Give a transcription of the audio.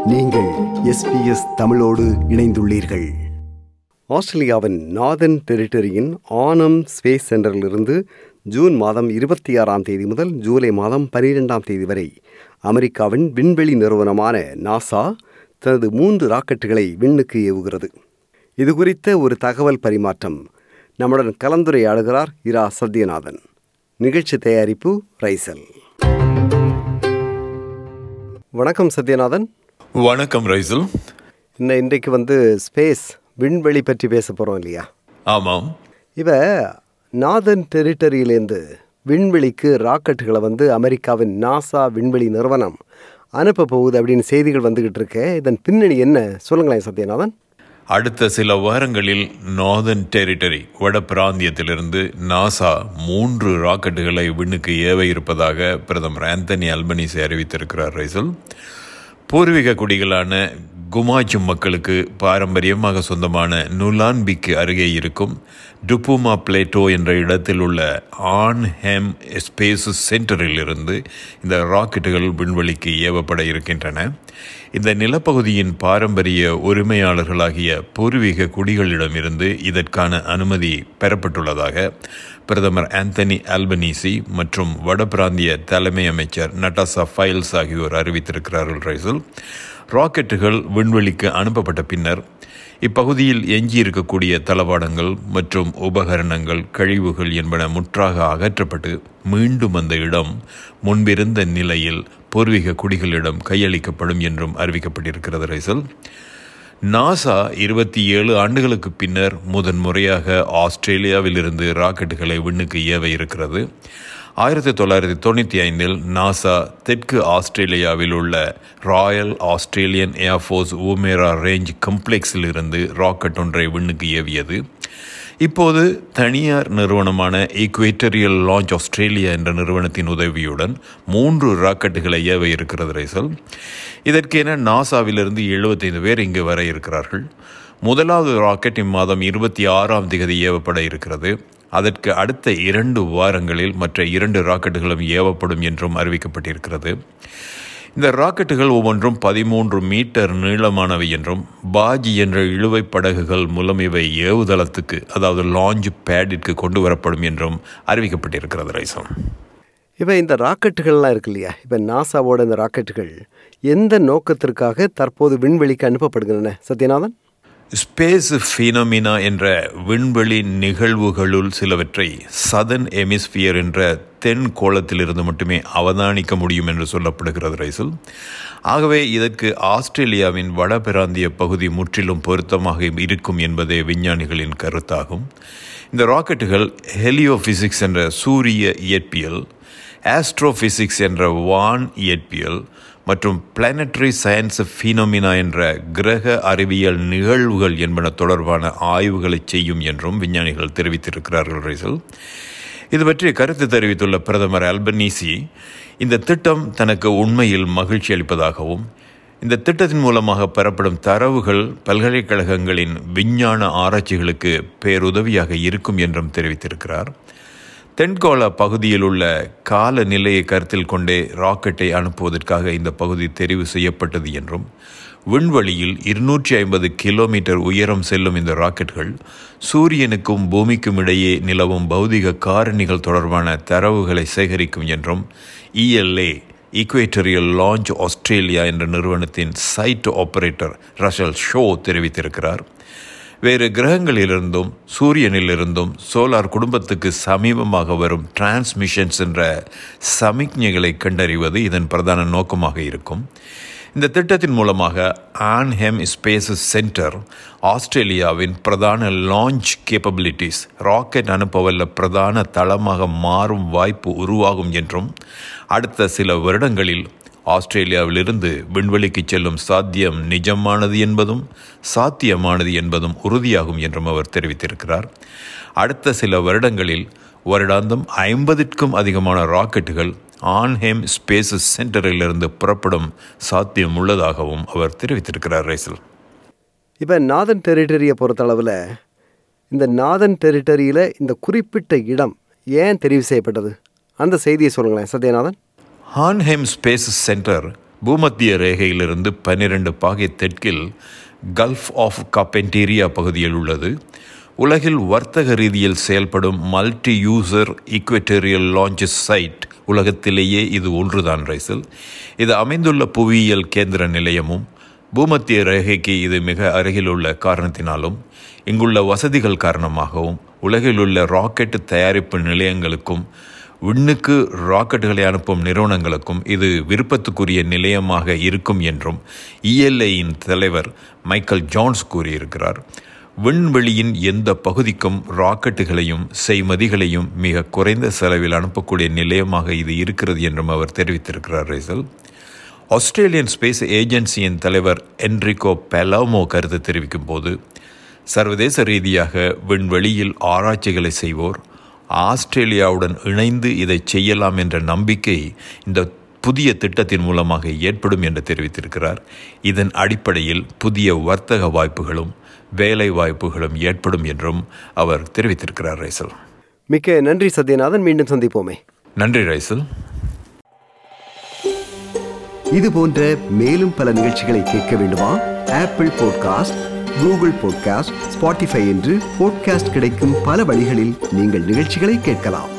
நீங்கள் எஸ்பிஎஸ் தமிழோடு இணைந்துள்ளீர்கள் ஆஸ்திரேலியாவின் நார்தன் டெரிட்டரியின் ஆனம் ஸ்பேஸ் சென்டரிலிருந்து ஜூன் மாதம் இருபத்தி ஆறாம் தேதி முதல் ஜூலை மாதம் பனிரெண்டாம் தேதி வரை அமெரிக்காவின் விண்வெளி நிறுவனமான நாசா தனது மூன்று ராக்கெட்டுகளை விண்ணுக்கு ஏவுகிறது இது குறித்த ஒரு தகவல் பரிமாற்றம் நம்முடன் கலந்துரையாடுகிறார் இரா சத்யநாதன் நிகழ்ச்சி தயாரிப்பு ரைசல் வணக்கம் சத்யநாதன் வணக்கம் ரைசல் இன்னும் இன்றைக்கு வந்து ஸ்பேஸ் விண்வெளி பற்றி பேச போகிறோம் இல்லையா ஆமாம் இவ நார்தன் டெரிட்டரியிலேருந்து விண்வெளிக்கு ராக்கெட்டுகளை வந்து அமெரிக்காவின் நாசா விண்வெளி நிறுவனம் அனுப்ப போகுது அப்படின்னு செய்திகள் வந்துகிட்டு இருக்கு இதன் பின்னணி என்ன சொல்லுங்களேன் சத்யநாதன் அடுத்த சில வாரங்களில் நார்தன் டெரிட்டரி வட பிராந்தியத்திலிருந்து நாசா மூன்று ராக்கெட்டுகளை விண்ணுக்கு ஏவ இருப்பதாக பிரதமர் ஆந்தனி அல்பனிசி அறிவித்திருக்கிறார் ரைசல் பூர்வீக குடிகளான குமாச்சு மக்களுக்கு பாரம்பரியமாக சொந்தமான நுலான்பிக்கு அருகே இருக்கும் டுப்புமா பிளேட்டோ என்ற இடத்தில் உள்ள ஆன்ஹெம் ஸ்பேஸ் சென்டரில் இருந்து இந்த ராக்கெட்டுகள் விண்வெளிக்கு ஏவப்பட இருக்கின்றன இந்த நிலப்பகுதியின் பாரம்பரிய உரிமையாளர்களாகிய பூர்வீக குடிகளிடமிருந்து இதற்கான அனுமதி பெறப்பட்டுள்ளதாக பிரதமர் ஆந்தனி ஆல்பனீசி மற்றும் வட பிராந்திய தலைமை அமைச்சர் நட்டாசா ஃபைல்ஸ் ஆகியோர் அறிவித்திருக்கிறார்கள் ரைசல் ராக்கெட்டுகள் விண்வெளிக்கு அனுப்பப்பட்ட பின்னர் இப்பகுதியில் எஞ்சியிருக்கக்கூடிய தளவாடங்கள் மற்றும் உபகரணங்கள் கழிவுகள் என்பன முற்றாக அகற்றப்பட்டு மீண்டும் அந்த இடம் முன்பிருந்த நிலையில் பூர்வீக குடிகளிடம் கையளிக்கப்படும் என்றும் அறிவிக்கப்பட்டிருக்கிறது ரைசல் நாசா இருபத்தி ஏழு ஆண்டுகளுக்கு பின்னர் முதன்முறையாக ஆஸ்திரேலியாவிலிருந்து ராக்கெட்டுகளை விண்ணுக்கு ஏவ இருக்கிறது ஆயிரத்தி தொள்ளாயிரத்தி தொண்ணூற்றி ஐந்தில் நாசா தெற்கு ஆஸ்திரேலியாவில் உள்ள Royal Australian Air Force Woomera range கம்ப்ளெக்ஸில் இருந்து ராக்கெட் ஒன்றை விண்ணுக்கு ஏவியது இப்போது தனியார் நிறுவனமான ஈக்குவேட்டரியல் லான்ச் ஆஸ்திரேலியா என்ற நிறுவனத்தின் உதவியுடன் மூன்று ராக்கெட்டுகளை ஏவ இருக்கிறது ரைசல் இதற்கென நாசாவிலிருந்து எழுபத்தைந்து பேர் இங்கு வர இருக்கிறார்கள் முதலாவது ராக்கெட் இம்மாதம் இருபத்தி ஆறாம் திகதி ஏவப்பட இருக்கிறது அதற்கு அடுத்த இரண்டு வாரங்களில் மற்ற இரண்டு ராக்கெட்டுகளும் ஏவப்படும் என்றும் அறிவிக்கப்பட்டிருக்கிறது இந்த ராக்கெட்டுகள் ஒவ்வொன்றும் பதிமூன்று மீட்டர் நீளமானவை என்றும் பாஜி என்ற இழுவை படகுகள் மூலம் இவை ஏவுதளத்துக்கு அதாவது லான்ச் பேடிற்கு கொண்டு வரப்படும் என்றும் அறிவிக்கப்பட்டிருக்கிறது ரைசம் இப்போ இந்த ராக்கெட்டுகள்லாம் இருக்கு இல்லையா இப்போ நாசாவோட இந்த ராக்கெட்டுகள் எந்த நோக்கத்திற்காக தற்போது விண்வெளிக்கு அனுப்பப்படுகின்றன சத்யநாதன் ஸ்பேஸ் ஃபினோமினா என்ற விண்வெளி நிகழ்வுகளுள் சிலவற்றை சதன் எமிஸ்பியர் என்ற தென் கோளத்திலிருந்து மட்டுமே அவதானிக்க முடியும் என்று சொல்லப்படுகிறது ரைசல் ஆகவே இதற்கு ஆஸ்திரேலியாவின் வட பிராந்திய பகுதி முற்றிலும் பொருத்தமாக இருக்கும் என்பதே விஞ்ஞானிகளின் கருத்தாகும் இந்த ராக்கெட்டுகள் ஹெலியோபிசிக்ஸ் என்ற சூரிய இயற்பியல் ஆஸ்ட்ரோபிசிக்ஸ் என்ற வான் இயற்பியல் மற்றும் பிளானட்டரி சயின்ஸ் ஃபீனோமினா என்ற கிரக அறிவியல் நிகழ்வுகள் என்பன தொடர்பான ஆய்வுகளை செய்யும் என்றும் விஞ்ஞானிகள் தெரிவித்திருக்கிறார்கள் ரைசல் இது பற்றி கருத்து தெரிவித்துள்ள பிரதமர் அல்பனீசி இந்த திட்டம் தனக்கு உண்மையில் மகிழ்ச்சி அளிப்பதாகவும் இந்த திட்டத்தின் மூலமாக பெறப்படும் தரவுகள் பல்கலைக்கழகங்களின் விஞ்ஞான ஆராய்ச்சிகளுக்கு பேருதவியாக இருக்கும் என்றும் தெரிவித்திருக்கிறார் தென்கோள பகுதியில் உள்ள காலநிலையை கருத்தில் கொண்டே ராக்கெட்டை அனுப்புவதற்காக இந்த பகுதி தெரிவு செய்யப்பட்டது என்றும் விண்வெளியில் இருநூற்றி ஐம்பது கிலோமீட்டர் உயரம் செல்லும் இந்த ராக்கெட்டுகள் சூரியனுக்கும் பூமிக்கும் இடையே நிலவும் பௌதிக காரணிகள் தொடர்பான தரவுகளை சேகரிக்கும் என்றும் இஎல்ஏ ஈக்குவேட்டரியல் லான்ச் ஆஸ்திரேலியா என்ற நிறுவனத்தின் சைட் ஆபரேட்டர் ரஷல் ஷோ தெரிவித்திருக்கிறார் வேறு கிரகங்களிலிருந்தும் சூரியனிலிருந்தும் சோலார் குடும்பத்துக்கு சமீபமாக வரும் டிரான்ஸ்மிஷன்ஸ் என்ற சமிக்ஞைகளை கண்டறிவது இதன் பிரதான நோக்கமாக இருக்கும் இந்த திட்டத்தின் மூலமாக ஆன்ஹெம் ஸ்பேஸ் சென்டர் ஆஸ்திரேலியாவின் பிரதான லான்ச் கேப்பபிலிட்டிஸ் ராக்கெட் அனுப்பவல்ல பிரதான தளமாக மாறும் வாய்ப்பு உருவாகும் என்றும் அடுத்த சில வருடங்களில் ஆஸ்திரேலியாவிலிருந்து விண்வெளிக்கு செல்லும் சாத்தியம் நிஜமானது என்பதும் சாத்தியமானது என்பதும் உறுதியாகும் என்றும் அவர் தெரிவித்திருக்கிறார் அடுத்த சில வருடங்களில் வருடாந்தம் ஐம்பதிற்கும் அதிகமான ராக்கெட்டுகள் ஆன்ஹேம் ஸ்பேஸ் சென்டரிலிருந்து புறப்படும் சாத்தியம் உள்ளதாகவும் அவர் தெரிவித்திருக்கிறார் ரைசல் இப்போ நாதன் டெரிட்டரியை பொறுத்தளவில் இந்த நாதன் டெரிட்டரியில் இந்த குறிப்பிட்ட இடம் ஏன் தெரிவு செய்யப்பட்டது அந்த செய்தியை சொல்லுங்களேன் சத்யநாதன் ஹான்ஹெம் ஸ்பேஸ் சென்டர் பூமத்திய ரேகையிலிருந்து பன்னிரண்டு பாகை தெற்கில் கல்ஃப் ஆஃப் கப்பென்டீரியா பகுதியில் உள்ளது உலகில் வர்த்தக ரீதியில் செயல்படும் multi user equatorial launches site உலகத்திலேயே இது ஒன்றுதான் ரைசல் இது அமைந்துள்ள புவியியல் கேந்திர நிலையமும் பூமத்திய ரேகைக்கு இது மிக அருகில் உள்ள காரணத்தினாலும் இங்குள்ள வசதிகள் காரணமாகவும் உலகில் உள்ள ராக்கெட் தயாரிப்பு நிலையங்களுக்கும் விண்ணுக்கு ராக்கெட்டுகளை அனுப்பும் நிறுவனங்களுக்கும் இது விருப்பத்துக்குரிய நிலையமாக இருக்கும் என்றும் இஎல்ஐயின் தலைவர் மைக்கேல் ஜான்ஸ் கூறியிருக்கிறார் விண்வெளியின் எந்த பகுதிக்கும் ராக்கெட்டுகளையும் செய்மதிகளையும் மிக குறைந்த செலவில் அனுப்பக்கூடிய நிலையமாக இது இருக்கிறது என்றும் அவர் தெரிவித்திருக்கிறார் ரைசல் ஆஸ்திரேலியன் ஸ்பேஸ் ஏஜென்சியின் தலைவர் என்ரிகோ பெலாமோ கருத்து தெரிவிக்கும் போது சர்வதேச ரீதியாக விண்வெளியில் ஆராய்ச்சிகளை செய்வோர் ஆஸ்திரேலியாவுடன் இணைந்து இதை செய்யலாம் என்ற நம்பிக்கை இந்த புதிய திட்டத்தின் மூலமாக ஏற்படும் என்று தெரிவித்திருக்கிறார் இதன் அடிப்படையில் புதிய வர்த்தக வாய்ப்புகளும் வேலை வாய்ப்புகளும் ஏற்படும் என்றும் அவர் தெரிவித்திருக்கிறார் ரைசல் மிக்க நன்றி சத்யநாதன் மீண்டும் சந்திப்போமே நன்றி ரைசல் இது போன்ற மேலும் பல நிகழ்ச்சிகளை கேட்க வேண்டுமா Apple podcast Google podcast Spotify என்று பாட்காஸ்ட் கிடைக்கும் பல வழிகளில் நீங்கள் நிகழ்ச்சிகளை கேட்கலாம்